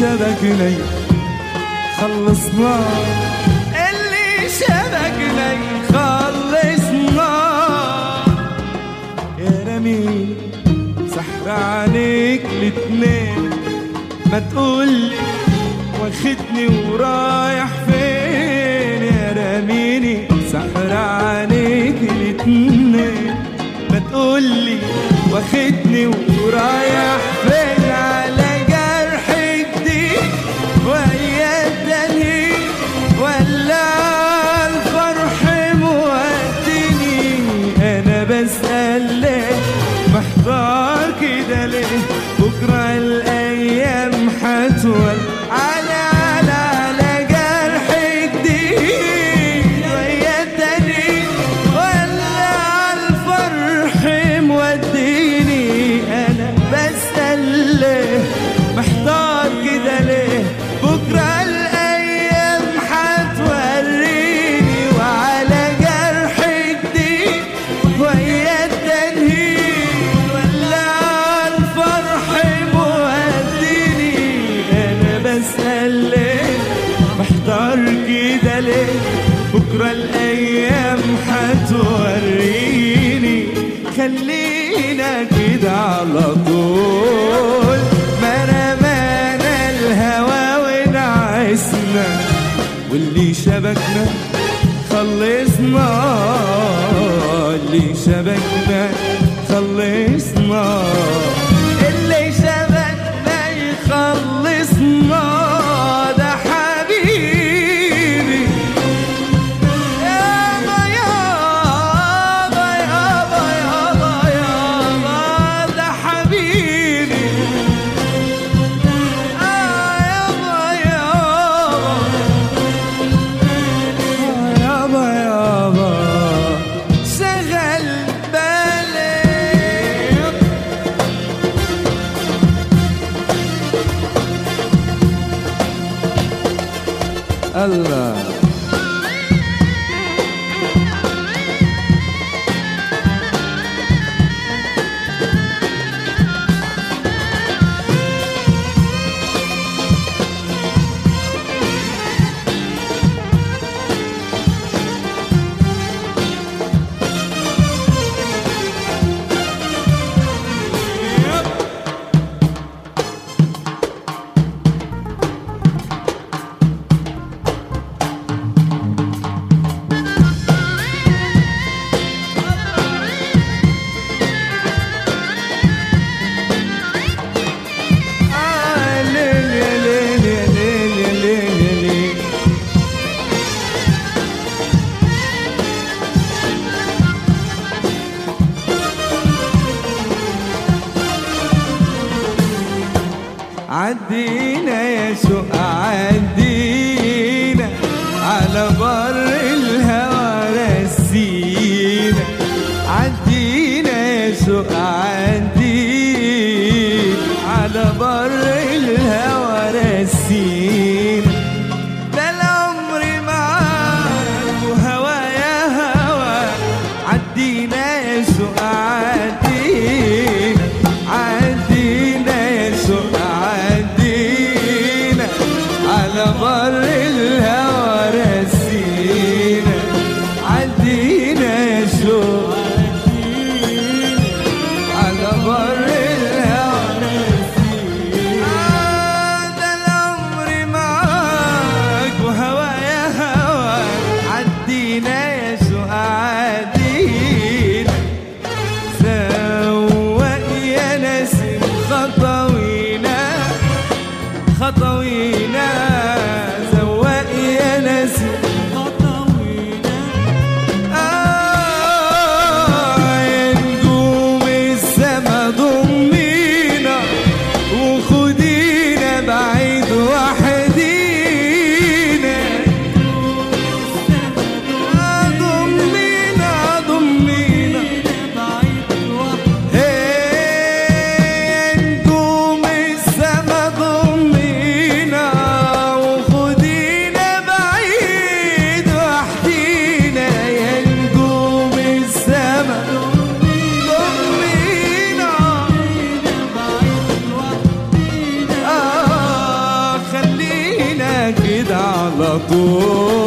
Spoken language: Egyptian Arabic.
شبكنا خلصنا اللي شبكنا خلصنا يا رميل سحر عليك الاتنين ما تقولي واخدني ورايح فين يا رميني سحر عليك الاتنين ما تقولي واخدني ورايح فين على جرح جديد ويا الدليل ولا الفرح مودني انا بسأل ليه محتار كده ليه بكرة الايام حتول على على على جرح جديد ويا الدليل ولا الفرح موديني انا بسأل ليه محتار كده ليه بكرة الايام حتوريني وعلى جرح جديد ويا التنهيد ولا الفرح موديني انا بسأل ليه محتار كده ليه بكرة الايام حتوريني خلينا كده على طول ما رمانا الهوى ونعسنا واللي شبكنا خلصنا اللي شبكنا خلصنا اللي شبكنا يخلصنا ده حبيبي يابا يابا يابا يابا يابا ده حبيبي آه يابا يابا يابا يابا شغل بالي الله آه ليل يا ليل يا ليل يا ليل يا ليل عدينا يا سوق عدينا على بر الهوى رسينا عدينا يا سوق عدينا على بر الهوى رسينا ده العمر معاك وهوا يا هوا عدينا يا سوق عدينا عدينا يا سوق عدينا على بر الهوى رسينا عدينا يا سوق على بر الهوى آه ده العمر معاك وهوا يا هوا عدينا يا سوق عدينا سوق يا نسيم خطوينا خطوينا سوق يا نسيم خطوينا آه يا نجوم السما ضمينا وخدينا بعيد وحدينا آه ضمينا ضمينا هي نجوم السما ضمينا على طول